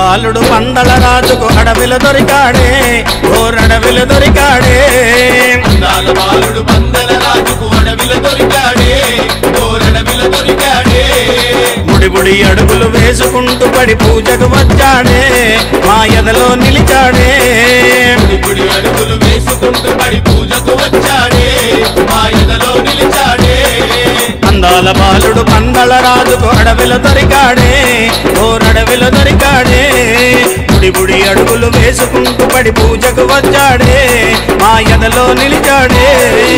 బాలుడు పందల రాజుకు అడవిలో దొరికాడే ఓరడవిలో దొరికాడే అందాల బాలుడు పందల రాజుకు అడవిల దొరికాడే కోరడవిల దొరికాడే ముడి ముడి అడుగులు వేసుకుంటూ పడి పూజకు వచ్చాడే మా ఎదలో నిలిచాడే ఇప్పుడు అడుగులు వేసుకుంటూ పడి పూజకు వచ్చాడే మా ఎదలో నిలిచాడే అందాల బాలుడు పందల రాజుకు అడవిలో దొరికాడే ఓరడవిలో దొరికాడే ముడి ముడి అడుగులు వేసుకుంటూ పడి పూజకు వచ్చాడే మా ఎదలో నిలిచాడే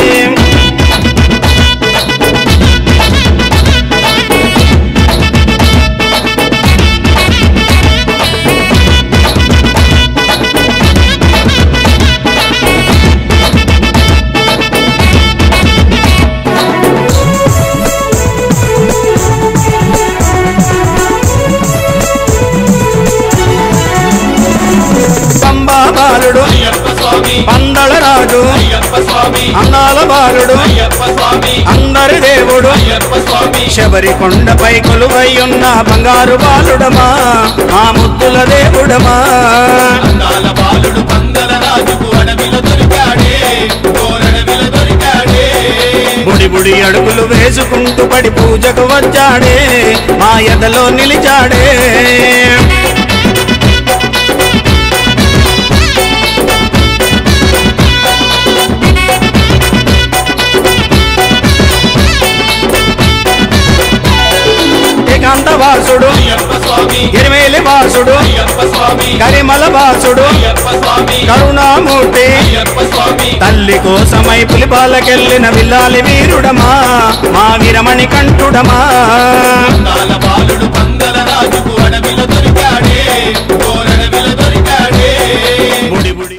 పంబా బాలుడు అయ్యప్ప స్వామి పందల రాజు అయ్యప్ప స్వామి అందాల బాలుడు అయ్యప్ప స్వామి అందరి దేవుడు అయ్యప్ప స్వామి శబరి కొండపై కొలువై ఉన్న బంగారు బాలుడమా మా ముద్దుల దేవుడమా అందాల బాలుడు పందల రాజుకు అడవిలో దొరికాడే కోరడవిల దొరికాడే బుడి బుడి అడుగులు వేసుకుంటూ పడి పూజకు వచ్చాడే మా ఎదలో నిలిచాడే ఏకాంత వాసుడు అయ్యప్ప స్వామి ఎరిమేలి వాసుడు అయ్యప్ప స్వామి కరిమల వాసుడు అయ్యప్ప స్వామి కరుణామూర్తి అయ్యప్ప స్వామి తల్లి కోసమై పులిపాలకెళ్ళిన విల్లాలి వీరుడమా మా వీరమణి కంఠుడమా అందాల